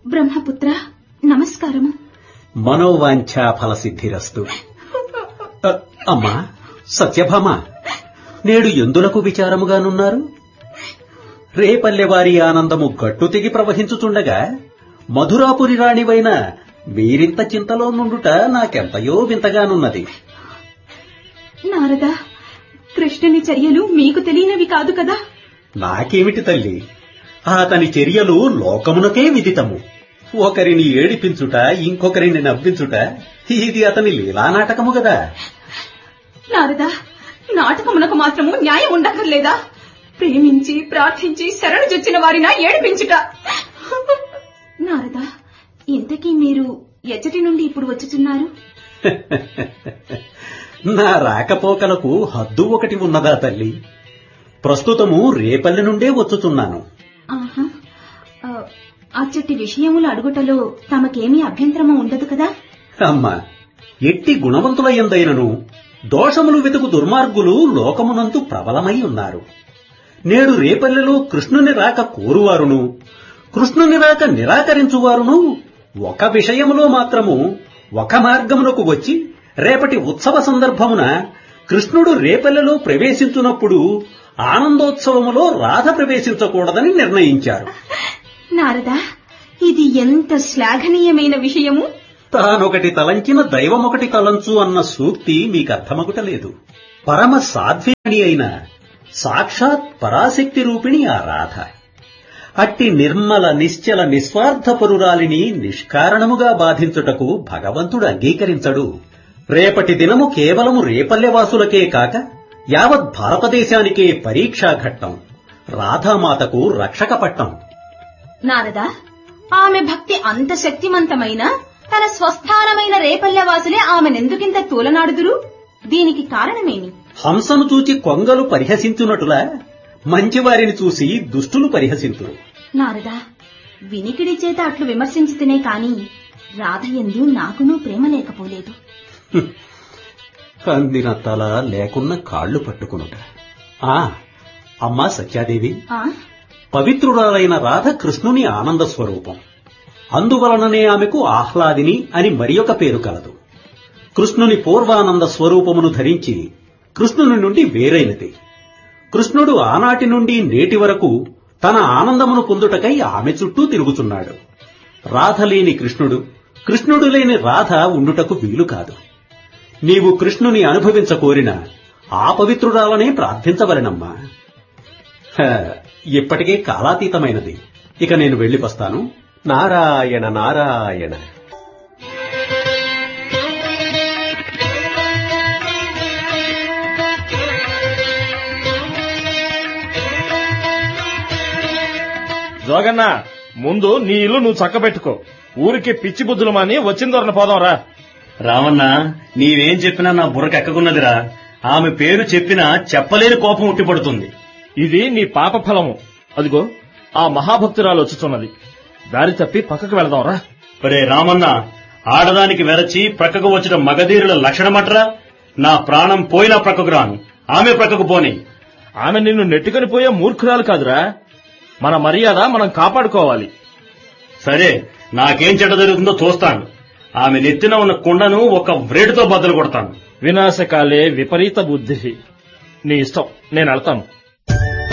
బ్రహ్మపుత్ర నమస్కారము మనోవాంఛా ఫలసిద్ధిరస్తు అ, అమ్మా సత్యభామ నేడు ఎందులకు విచారముగానున్నారు రేపల్లెవారి ఆనందము గట్టు తెగి ప్రవహించుచుండగా మధురాపురి రాణివైన మీరింత చింతలో నుండుట నాకెంతయో వింతగానున్నది నారద కృష్ణుని చర్యలు మీకు తెలియనివి కాదు కదా నాకేమిటి తల్లి అతని చర్యలు లోకమునకే విదితము ఒకరిని ఏడిపించుట ఇంకొకరిని నవ్వించుట ఇది అతని లీలానాటకము గదా నారద నాటకమునకు మాత్రము న్యాయం ఉండక్కర్లేదా ప్రేమించి ప్రార్థించి శరణు జొచ్చిన వారిన ఏడిపించుట నారద ఇంతకీ మీరు ఎచ్చటి నుండి ఇప్పుడు వచ్చుచున్నారు నా రాకపోకలకు హద్దు ఒకటి ఉన్నదా తల్లి ప్రస్తుతము రేపల్లి నుండే వచ్చుచున్నాను ఆహా ఆ, అచ్చటి విషయములు అడుగుటలో తమకేమీ అభ్యంతరము ఉండదు కదా అమ్మా ఎట్టి గుణవంతులయ్యందైనను దోషములు వెతుకు దుర్మార్గులు లోకమునందు ప్రబలమై ఉన్నారు నేడు రేపల్లెలో కృష్ణుని రాక కోరువారును కృష్ణుని రాక నిరాకరించువారును ఒక విషయములో మాత్రము ఒక మార్గమునకు వచ్చి రేపటి ఉత్సవ సందర్భమున కృష్ణుడు రేపల్లెలో ప్రవేశించున్నప్పుడు ఆనందోత్సవములో రాధ ప్రవేశించకూడదని నిర్ణయించారు నారద ఇది ఎంత శ్లాఘనీయమైన విషయము తానొకటి తలంచిన దైవమొకటి తలంచు అన్న సూక్తి మీకర్థమగుటలేదు పరమ సాధ్విని అయిన సాక్షాత్ పరాశక్తి రూపిణి ఆ రాధ అట్టి నిర్మల నిశ్చల నిస్వార్థపరురాలిని నిష్కారణముగా బాధించుటకు భగవంతుడు అంగీకరించడు రేపటి దినము కేవలము రేపల్లెవాసులకే కాక యావత్ భారతదేశానికే పరీక్షా ఘట్టం రాధామాతకు రక్షక పట్టం నారద ఆమె భక్తి అంత శక్తిమంతమైన తన స్వస్థానమైన రేపల్లెవాసులే ఆమెనెందుకింత తూలనాడుదురు దీనికి కారణమేమి హంసను చూచి కొంగలు పరిహసించున్నట్టులా మంచివారిని చూసి దుష్టులు పరిహసింతురు నారద వినికిడి చేత అట్లు విమర్శించితేనే కాని రాధ ఎందు నాకునూ ప్రేమ లేకపోలేదు అందిన తల లేకున్న కాళ్లు పట్టుకునుట ఆ అమ్మా సత్యాదేవి ఆ పవిత్రురాలైన రాధ కృష్ణుని ఆనంద స్వరూపం అందువలననే ఆమెకు ఆహ్లాదిని అని మరియొక పేరు కలదు కృష్ణుని పూర్వానంద స్వరూపమును ధరించి కృష్ణుని నుండి వేరైనది కృష్ణుడు ఆనాటి నుండి నేటి వరకు తన ఆనందమును పొందుటకై ఆమె చుట్టూ తిరుగుచున్నాడు రాధ లేని కృష్ణుడు కృష్ణుడు లేని రాధ ఉండుటకు వీలు కాదు నీవు కృష్ణుని అనుభవించకోరిన ఆ పవిత్రురాలనే ప్రార్థించవలెనమ్మా హ, ఇప్పటికే కాలాతీతమైనది ఇక నేను వెళ్ళిపోస్తాను నారాయణ నారాయణ జోగన్న ముందు నీ ఇల్లు నువ్వు చక్కబెట్టుకో ఊరికి పిచ్చి బుద్ధులు మాని వచ్చిన దొరన పోదాం రా రావన్న నీవేం చెప్పినా నా బుర్రకెక్కకున్నదిరా ఆమె పేరు చెప్పినా చెప్పలేని కోపం ఉట్టిపడుతుంది ఇది నీ పాప ఫలము అదిగో ఆ మహాభక్తురాలు వచ్చుతున్నది దారి తప్పి పక్కకు వెళదాం రా ఒరే రామన్న ఆడదానికి వెరచి ప్రక్కకు వచ్చిన మగధీరుల లక్షణమట్రా నా ప్రాణం పోయినా ప్రక్కకు రాను ఆమె ప్రక్కకు పోని ఆమె నిన్ను నెట్టుకొని పోయే మూర్ఖురాలు కాదురా మన మర్యాద మనం కాపాడుకోవాలి సరే నాకేం చెడ్డ జరుగుతుందో చూస్తాను ఆమె నెత్తిన ఉన్న కుండను ఒక వ్రేటుతో బద్దలు కొడతాను వినాశకాలే విపరీత బుద్ధి నీ ఇష్టం నేను వెళ్తాను